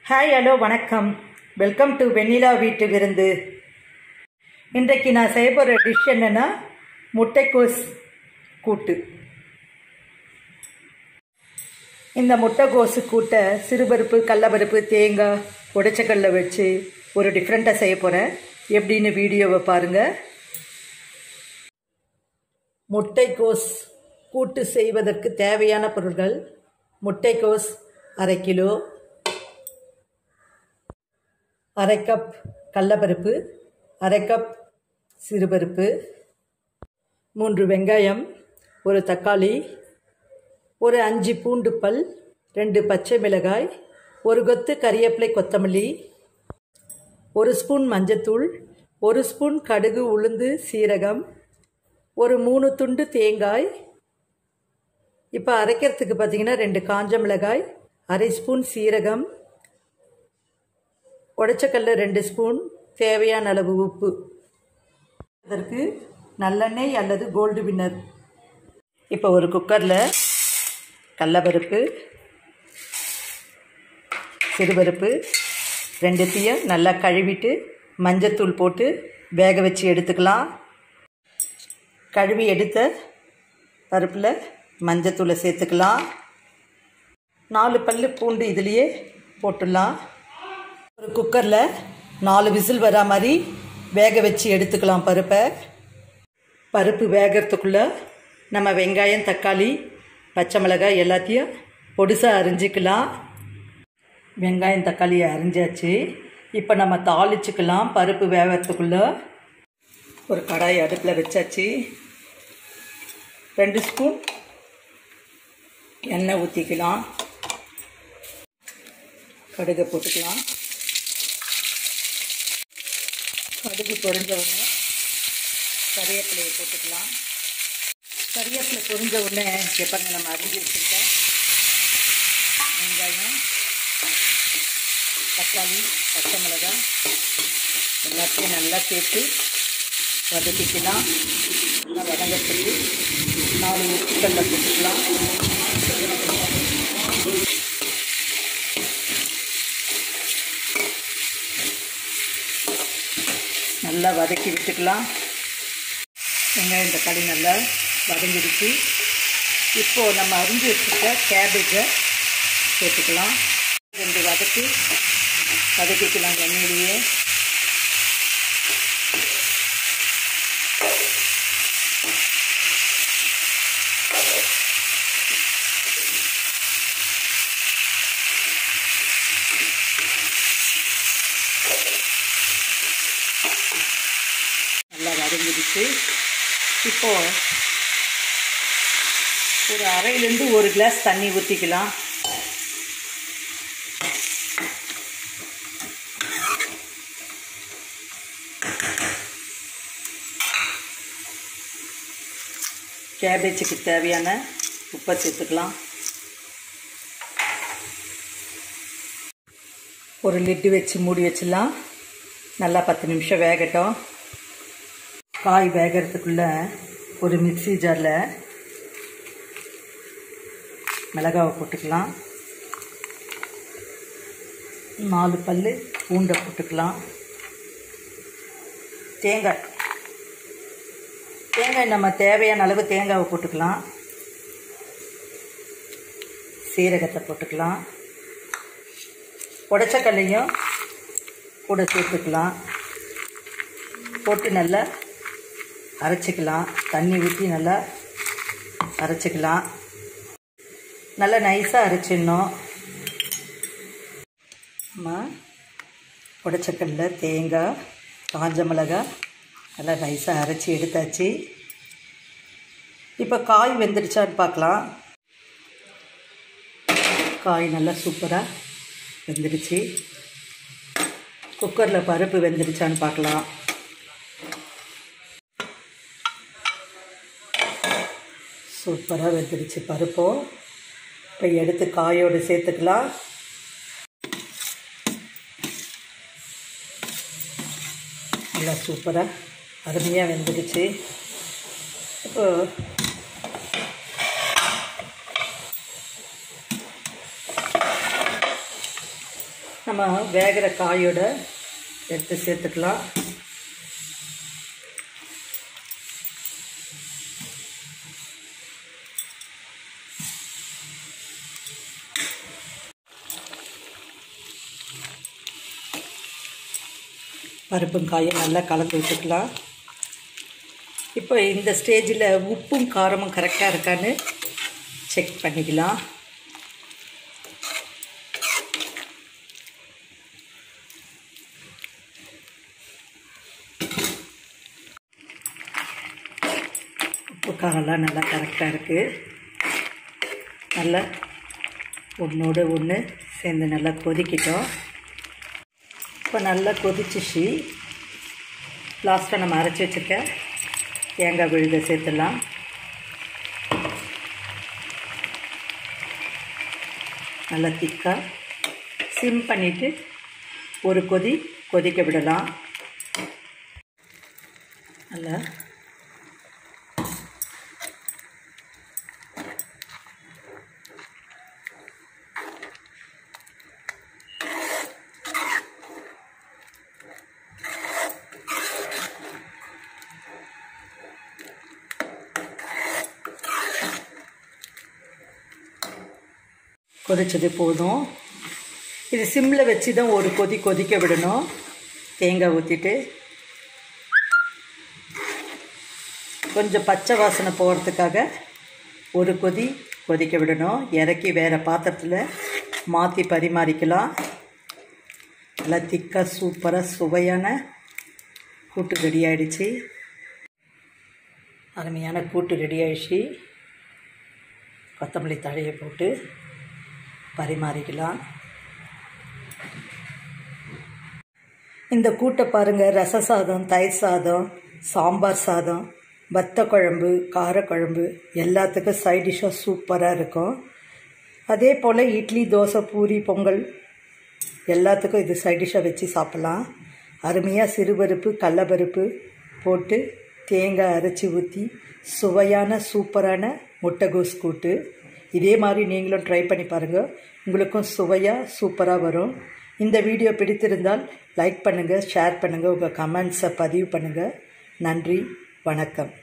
hi hello வணக்கம் welcome to Vennila வீட்டு விருந்து இன்றைக்கு நான் செய்ய போகிற டிஷ் என்னென்னா முட்டைக்கோஸ் கூட்டு இந்த முட்டைக்கோசு கூட்டை சிறுபருப்பு கடலப்பருப்பு தேங்காய் உடைச்சக்கல்ல வச்சு ஒரு டிஃப்ரெண்ட்டாக செய்ய போகிறேன் எப்படின்னு வீடியோவை பாருங்கள் முட்டைக்கோஸ் கூட்டு செய்வதற்கு தேவையான பொருட்கள் முட்டைக்கோஸ் அரை கிலோ அரை கப் கடலப்பருப்பு அரை கப் சிறுபருப்பு மூன்று வெங்காயம் ஒரு தக்காளி ஒரு அஞ்சு பூண்டு பல் ரெண்டு பச்சை மிளகாய் ஒரு கொத்து கறிவேப்பிலை கொத்தமல்லி ஒரு ஸ்பூன் மஞ்சத்தூள் ஒரு ஸ்பூன் கடுகு உளுந்து சீரகம் ஒரு மூணு துண்டு தேங்காய் இப்போ அரைக்கிறதுக்கு பார்த்தீங்கன்னா ரெண்டு காஞ்ச மிளகாய் அரை ஸ்பூன் சீரகம் உடைச்சக்கல்ல ரெண்டு ஸ்பூன் தேவையான அளவு உப்பு அதற்கு நல்லெண்ணெய் அல்லது கோல்டு வின்னர் இப்போ ஒரு குக்கரில் கடலப்பருப்பு சிறுபருப்பு ரெண்டுத்தையும் நல்லா கழுவிட்டு மஞ்சத்தூள் போட்டு வேக வச்சு எடுத்துக்கலாம் கழுவி எடுத்த பருப்பில் மஞ்சத்தூளை சேர்த்துக்கலாம் நாலு பல் பூண்டு இதுலேயே போட்டுடலாம் ஒரு குக்கரில் நாலு விசில் வரா மாதிரி வேக வச்சு எடுத்துக்கலாம் பருப்பை பருப்பு வேகிறதுக்குள்ளே நம்ம வெங்காயம் தக்காளி பச்சை மிளகாய் எல்லாத்தையும் பொடிசாக அரிஞ்சிக்கலாம் வெங்காயம் தக்காளியை அரிஞ்சாச்சு இப்போ நம்ம தாளிச்சுக்கலாம் பருப்பு வேகிறதுக்குள்ளே ஒரு கடாய் அடுப்பில் வச்சாச்சு ரெண்டு ஸ்பூன் எண்ணெய் ஊற்றிக்கலாம் கடுகை போட்டுக்கலாம் கடுகு பொரிஞ்ச உடனே கறிவேப்பிலையை போட்டுக்கலாம் கறிவேப்பிலை பொரிஞ்ச உடனே எப்பங்க நம்ம அரிஞ்சு வச்சுருக்கோம் வெங்காயம் தக்காளி பச்சை மிளகாய் எல்லாத்தையும் நல்லா சேர்த்து வதக்கிக்கலாம் நல்லா வதங்கத்துக்கு நாலு உப்புக்கல்ல போட்டுக்கலாம் நல்லா வதக்கி விட்டுக்கலாம் வெங்காயம் தக்காளி நல்லா வதங்கிடுச்சு இப்போது நம்ம அரிஞ்சு வச்சுருக்க கேபேஜை சேர்த்துக்கலாம் ரெண்டு வதக்கி வதக்கிக்கலாம் எண்ணெயிலேயே நல்லா வதங்கிடுச்சு இப்போது ஒரு அரையிலேருந்து ஒரு கிளாஸ் தண்ணி ஊற்றிக்கலாம் கேபேஜுக்கு தேவையான உப்பை சேர்த்துக்கலாம் ஒரு லிட்டு வச்சு மூடி வச்சிடலாம் நல்லா பத்து நிமிஷம் வேகட்டும் காய் வேகிறதுக்குள்ளே ஒரு மிக்சி ஜாரில் மிளகாவை போட்டுக்கலாம் நாலு பல் பூண்டை போட்டுக்கலாம் தேங்காய் தேங்காய் நம்ம தேவையான அளவு தேங்காவை போட்டுக்கலாம் சீரகத்தை போட்டுக்கலாம் உடச்சக்கல்லையும் கூட சேர்த்துக்கலாம் போட்டு நல்லா அரைச்சிக்கலாம் தண்ணி ஊற்றி நல்லா அரைச்சிக்கலாம் நல்லா நைஸாக அரைச்சிடணும் நம்ம உடச்சக்கல்ல தேங்காய் காஞ்ச மிளகாய் நல்லா நைஸாக அரைச்சி எடுத்தாச்சு இப்போ காய் வெந்துடுச்சான்னு பார்க்கலாம் காய் நல்லா சூப்பராக வெந்துடுச்சு குக்கரில் பருப்பு வெந்துடுச்சான்னு பார்க்கலாம் சூப்பராக வெந்துடுச்சு பருப்பும் இப்போ எடுத்து காயோடு சேர்த்துக்கலாம் நல்லா சூப்பராக அருமையாக வெந்துடுச்சு இப்போ நம்ம வேகிற காயோட எடுத்து சேர்த்துக்கலாம் பருப்பும் காயும் நல்லா கலந்து விட்டுக்கலாம் இப்போ இந்த ஸ்டேஜில் உப்பும் காரமும் கரெக்டாக இருக்கான்னு செக் பண்ணிக்கலாம் உப்பு காரம்லாம் நல்லா கரெக்டாக இருக்குது நல்லா ஒன்றோடு ஒன்று சேர்ந்து நல்லா கொதிக்கிட்டோம் இப்போ நல்லா கொதிச்சிச்சு லாஸ்ட்டாக நம்ம அரைச்சி வச்சுருக்க தேங்காய் விழுத சேர்த்துடலாம் நல்லா திக்காக சிம் பண்ணிவிட்டு ஒரு கொதி கொதிக்க விடலாம் நல்லா கொதிச்சது போதும் இது சிம்மில் வச்சு தான் ஒரு கொதி கொதிக்க விடணும் தேங்காய் ஊற்றிட்டு கொஞ்சம் பச்சை வாசனை போகிறதுக்காக ஒரு கொதி கொதிக்க விடணும் இறக்கி வேறு பாத்திரத்தில் மாற்றி பரிமாறிக்கலாம் நல்லா திக்காக சூப்பராக சுவையான கூட்டு ரெடி ஆகிடுச்சு அருமையான கூட்டு ரெடி ஆகிடுச்சு கொத்தமல்லி தழையை போட்டு பரிமாறிக்கலாம் இந்த கூட்டை பாருங்கள் ரச சாதம் தயிர் சாதம் சாம்பார் சாதம் வத்த குழம்பு காரக்குழம்பு எல்லாத்துக்கும் சைட் டிஷ்ஷாக சூப்பராக இருக்கும் அதே போல் இட்லி தோசை பூரி பொங்கல் எல்லாத்துக்கும் இது சைட் டிஷ்ஷாக வச்சு சாப்பிட்லாம் அருமையாக சிறுபருப்பு கடலப்பருப்பு போட்டு தேங்காய் அரைச்சி ஊற்றி சுவையான சூப்பரான முட்டைகோஸ் கூட்டு இதே மாதிரி நீங்களும் ட்ரை பண்ணி பாருங்கள் உங்களுக்கும் சுவையாக சூப்பராக வரும் இந்த வீடியோ பிடித்திருந்தால் லைக் பண்ணுங்கள் ஷேர் பண்ணுங்கள் உங்கள் கமெண்ட்ஸை பதிவு பண்ணுங்கள் நன்றி வணக்கம்